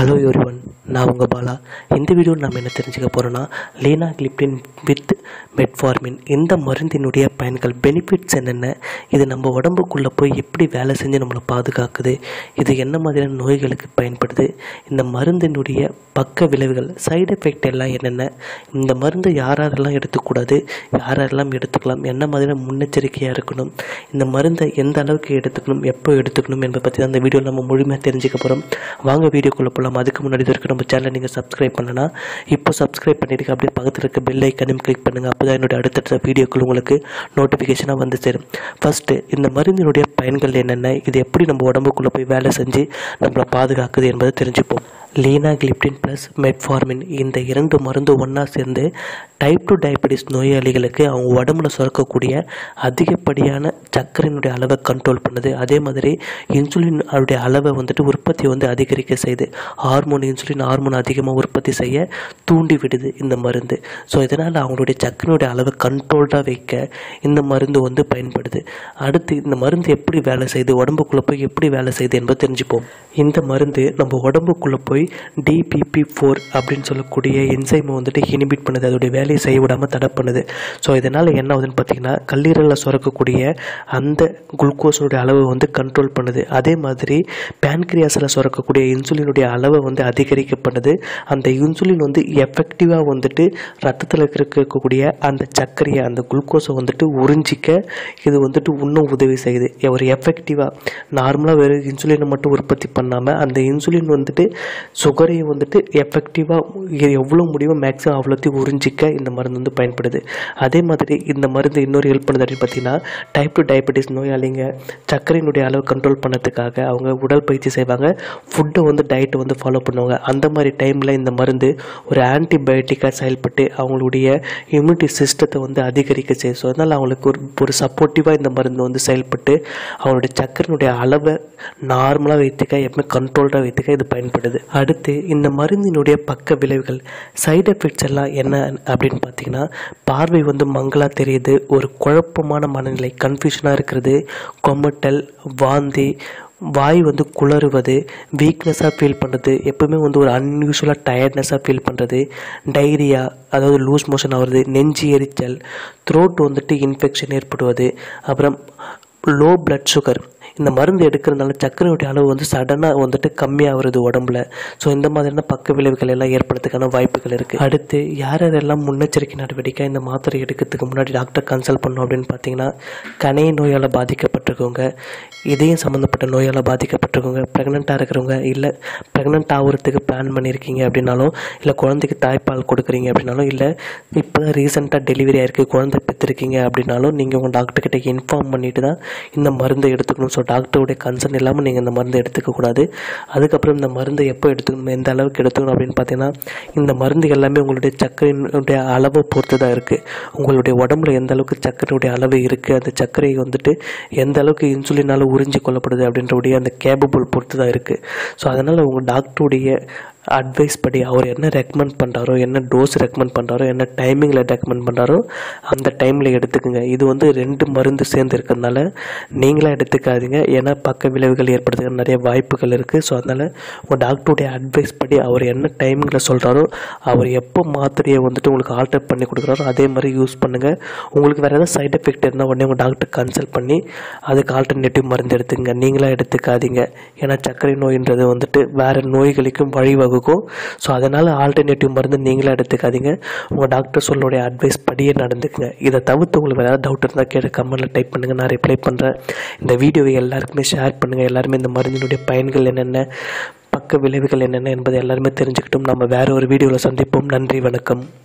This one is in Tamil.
ஹலோ எவ்ரிவன் நான் உங்கள் பாலா இந்த வீடியோவில் நம்ம என்ன தெரிஞ்சுக்க போகிறோன்னா லேனா கிளிப்டின் வித் மெட்ஃபார்மின் இந்த மருந்தினுடைய பயன்கள் பெனிஃபிட்ஸ் என்னென்ன இது நம்ம உடம்புக்குள்ளே போய் எப்படி வேலை செஞ்சு நம்மளை பாதுகாக்குது இது என்ன மாதிரியான நோய்களுக்கு பயன்படுது இந்த மருந்தினுடைய பக்க விளைவுகள் சைடு எஃபெக்ட் எல்லாம் என்னென்ன இந்த மருந்து யார் யாரெல்லாம் எடுத்துக்கூடாது யார் யாரெல்லாம் எடுத்துக்கலாம் என்ன மாதிரியான முன்னெச்சரிக்கையாக இருக்கணும் இந்த மருந்தை எந்த அளவுக்கு எடுத்துக்கணும் எப்போ எடுத்துக்கணும் என்பதை பற்றி தான் இந்த வீடியோவில் நம்ம முழுமையாக தெரிஞ்சுக்க போகிறோம் வாங்க வீடியோக்குள்ளே போகலாம் அதுக்கு முன்னாடி இது வரைக்கும் நம்ம சேனலை நீங்கள் சப்ஸ்கிரைப் பண்ணனா இப்போ சப்ஸ்கிரைப் பண்ணிடுங்க அப்படியே பக்கத்தில் இருக்க பெல் ஐக்கனையும் கிளிக் பண்ணுங்கள் அப்போ தான் என்னுடைய அடுத்தடுத்த வீடியோக்கள் உங்களுக்கு நோட்டிஃபிகேஷனாக வந்து சேரும் ஃபஸ்ட்டு இந்த மருந்தினுடைய பயன்கள் என்னென்ன இது எப்படி நம்ம உடம்புக்குள்ளே போய் வேலை செஞ்சு நம்மளை பாதுகாக்குது என்பதை தெரிஞ்சுப்போம் லீனா கிளிப்டின் ப்ளஸ் மெட்ஃபார்மின் இந்த இரண்டு மருந்து ஒன்றா சேர்ந்து டைப் டூ டயபெட்டிஸ் நோயாளிகளுக்கு அவங்க உடம்புல சுரக்கக்கூடிய அதிகப்படியான சர்க்கரையினுடைய அளவை கண்ட்ரோல் பண்ணுது அதே மாதிரி இன்சுலின் அவருடைய அளவை வந்துட்டு உற்பத்தி வந்து அதிகரிக்க செய்யுது ஹார்மோன் இன்சுலின் ஹார்மோன் அதிகமாக உற்பத்தி செய்ய தூண்டி விடுது இந்த மருந்து ஸோ இதனால் அவங்களுடைய சர்க்கரையுடைய அளவை கண்ட்ரோல்டாக வைக்க இந்த மருந்து வந்து பயன்படுது அடுத்து இந்த மருந்து எப்படி வேலை செய்யுது உடம்புக்குள்ளே போய் எப்படி வேலை செய்யுது என்பது தெரிஞ்சுப்போம் இந்த மருந்து நம்ம உடம்புக்குள்ளே போய் டிபிபி ஃபோர் அப்படின்னு சொல்லக்கூடிய என்சைமை வந்துட்டு இனிபிட் பண்ணுது அதோடைய வேலையை செய்ய விடாமல் தடை பண்ணுது ஸோ இதனால் என்ன ஆகுதுன்னு பார்த்தீங்கன்னா கல்லீரலில் சுரக்கக்கூடிய அந்த குளுக்கோஸோடைய அளவை வந்து கண்ட்ரோல் பண்ணுது அதே மாதிரி பேன்கிரியாஸில் சுரக்கக்கூடிய இன்சுலினுடைய அளவை வந்து அதிகரிக்க பண்ணுது அந்த இன்சுலின் வந்து எஃபெக்டிவாக வந்துட்டு ரத்தத்தில் இருக்கக்கூடிய அந்த சர்க்கரையை அந்த குளுக்கோஸை வந்துட்டு உறிஞ்சிக்க இது வந்துட்டு இன்னும் உதவி செய்யுது ஒரு எஃபெக்டிவாக நார்மலாக வெறும் இன்சுலினை மட்டும் உற்பத்தி பண்ணாமல் அந்த இன்சுலின் வந்துட்டு சுகரையை வந்துட்டு எஃபெக்டிவாக எவ்வளோ முடியுமோ மேக்ஸிமம் அவ்வளோத்தையும் உறிஞ்சிக்க இந்த மருந்து வந்து பயன்படுது அதே மாதிரி இந்த மருந்து இன்னொரு ஹெல்ப் பண்ணுது அப்படின்னு பார்த்தீங்கன்னா டைப் டூ டயபெட்டிஸ் நோயாளிங்க சர்க்கரையினுடைய அளவு கண்ட்ரோல் பண்ணதுக்காக அவங்க உடற்பயிற்சி செய்வாங்க ஃபுட்டை வந்து டயட்டை வந்து ஃபாலோ பண்ணுவாங்க அந்த மாதிரி டைமில் இந்த மருந்து ஒரு ஆன்டிபயோட்டிக்காக செயல்பட்டு அவங்களுடைய இம்யூனிட்டி சிஸ்டத்தை வந்து அதிகரிக்க செய்யும் ஸோ அதனால் அவங்களுக்கு ஒரு ஒரு சப்போர்ட்டிவாக இந்த மருந்து வந்து செயல்பட்டு அவங்களுடைய சர்க்கரையினுடைய அளவை நார்மலாக வைத்துக்க எப்பவுமே கண்ட்ரோல்டாக வைத்துக்க இது பயன்படுது அடுத்து இந்த மருந்தினுடைய பக்க விளைவுகள் சைடு எஃபெக்ட்ஸ் எல்லாம் என்ன அப்படின்னு பார்த்தீங்கன்னா பார்வை வந்து மங்கலாக தெரியுது ஒரு குழப்பமான மனநிலை கன்ஃபியூஷனாக இருக்கிறது கொமட்டல் வாந்தி வாய் வந்து குளறுவது வீக்னஸாக ஃபீல் பண்ணுறது எப்பவுமே வந்து ஒரு அன்யூஷுவலாக டயர்ட்னஸாக ஃபீல் பண்ணுறது டைரியா அதாவது லூஸ் மோஷன் ஆகுறது நெஞ்சு எரிச்சல் த்ரோட் வந்துட்டு இன்ஃபெக்ஷன் ஏற்படுவது அப்புறம் லோ பிளட் சுகர் இந்த மருந்து எடுக்கிறதுனால சர்க்கரையுடைய அளவு வந்து சடனாக வந்துட்டு கம்மியாகிறது உடம்புல ஸோ இந்த மாதிரியான பக்க விளைவுகள் எல்லாம் ஏற்படுறதுக்கான வாய்ப்புகள் இருக்குது அடுத்து யார் யாரெல்லாம் முன்னெச்சரிக்கை நடவடிக்கை இந்த மாத்திரை எடுக்கிறதுக்கு முன்னாடி டாக்டர் கன்சல்ட் பண்ணோம் அப்படின்னு பார்த்தீங்கன்னா கணைய நோயால் பாதிக்கப்பட்டிருக்கவங்க இதயம் சம்மந்தப்பட்ட நோயால் பாதிக்கப்பட்டிருக்கவங்க ப்ரெக்னெண்ட்டாக இருக்கிறவங்க இல்லை ப்ரெக்னென்ட் ஆகுறதுக்கு பிளான் பண்ணியிருக்கீங்க அப்படின்னாலும் இல்லை குழந்தைக்கு தாய்ப்பால் கொடுக்குறீங்க அப்படின்னாலும் இல்லை இப்போ தான் ரீசெண்டாக டெலிவரி ஆயிருக்கு குழந்தை பெற்றிருக்கீங்க அப்படின்னாலும் நீங்கள் உங்கள் டாக்டர்கிட்ட இன்ஃபார்ம் பண்ணிட்டு தான் இந்த மருந்தை எடுத்துக்கணும் ஸோ டாக்டருடைய கன்சர்ன் இல்லாமல் நீங்கள் இந்த மருந்தை எடுத்துக்கக்கூடாது அதுக்கப்புறம் இந்த மருந்தை எப்போ எடுத்துக்கணும் எந்த அளவுக்கு எடுத்துக்கணும் அப்படின்னு பார்த்தீங்கன்னா இந்த மருந்து எல்லாமே உங்களுடைய சர்க்கரையினுடைய அளவை பொறுத்து தான் இருக்குது உங்களுடைய உடம்புல எந்த அளவுக்கு சர்க்கரையுடைய அளவு இருக்குது அந்த சர்க்கரை வந்துட்டு எந்த அளவுக்கு இன்சுலினால் உறிஞ்சி கொள்ளப்படுது அப்படின்றவுடைய அந்த கேபபிள் பொறுத்து தான் இருக்குது ஸோ அதனால் உங்கள் டாக்டருடைய அட்வைஸ் படி அவர் என்ன ரெக்கமெண்ட் பண்ணுறாரோ என்ன டோஸ் ரெக்கமெண்ட் பண்ணுறாரோ என்ன டைமிங்கில் ரெக்கமெண்ட் பண்ணுறாரோ அந்த டைமில் எடுத்துக்கோங்க இது வந்து ரெண்டு மருந்து சேர்ந்து இருக்கிறதுனால நீங்களாக எடுத்துக்காதீங்க ஏன்னா பக்க விளைவுகள் ஏற்படுறதுக்கு நிறைய வாய்ப்புகள் இருக்குது ஸோ அதனால் உங்கள் டாக்டருடைய அட்வைஸ் படி அவர் என்ன டைமிங்கில் சொல்கிறாரோ அவர் எப்போ மாத்திரையை வந்துட்டு உங்களுக்கு ஆல்டர் பண்ணி கொடுக்குறாரோ அதே மாதிரி யூஸ் பண்ணுங்கள் உங்களுக்கு வேறு ஏதாவது சைட் எஃபெக்ட் இருந்தால் உடனே உங்கள் டாக்டர் கன்சல்ட் பண்ணி அதுக்கு ஆல்டர்னேட்டிவ் மருந்து எடுத்துங்க நீங்களாக எடுத்துக்காதீங்க ஏன்னா சர்க்கரை நோயின்றது வந்துட்டு வேறு நோய்களுக்கும் வழிவகுக்கும் ஸோ அதனால் ஆல்டர்னேட்டிவ் மருந்து நீங்களே எடுத்துக்காதீங்க உங்கள் டாக்டர் சொல்லுடைய அட்வைஸ் படியே நடந்துக்குங்க இதை தவிர்த்து உங்களுக்கு வேறு ஏதாவது டவுட் இருந்தால் கேட்டு கமெண்ட்டில் டைப் பண்ணுங்கள் நான் ரிப்ளை பண்ணுறேன் இந்த வீடியோவை எல்லாருக்குமே ஷேர் பண்ணுங்கள் எல்லாருமே இந்த மருந்தினுடைய பயன்கள் என்னென்ன பக்க விளைவுகள் என்னென்ன என்பதை எல்லாருமே தெரிஞ்சுக்கிட்டும் நம்ம வேறு ஒரு வீடியோவில் சந்திப்போம் நன்றி வணக்கம்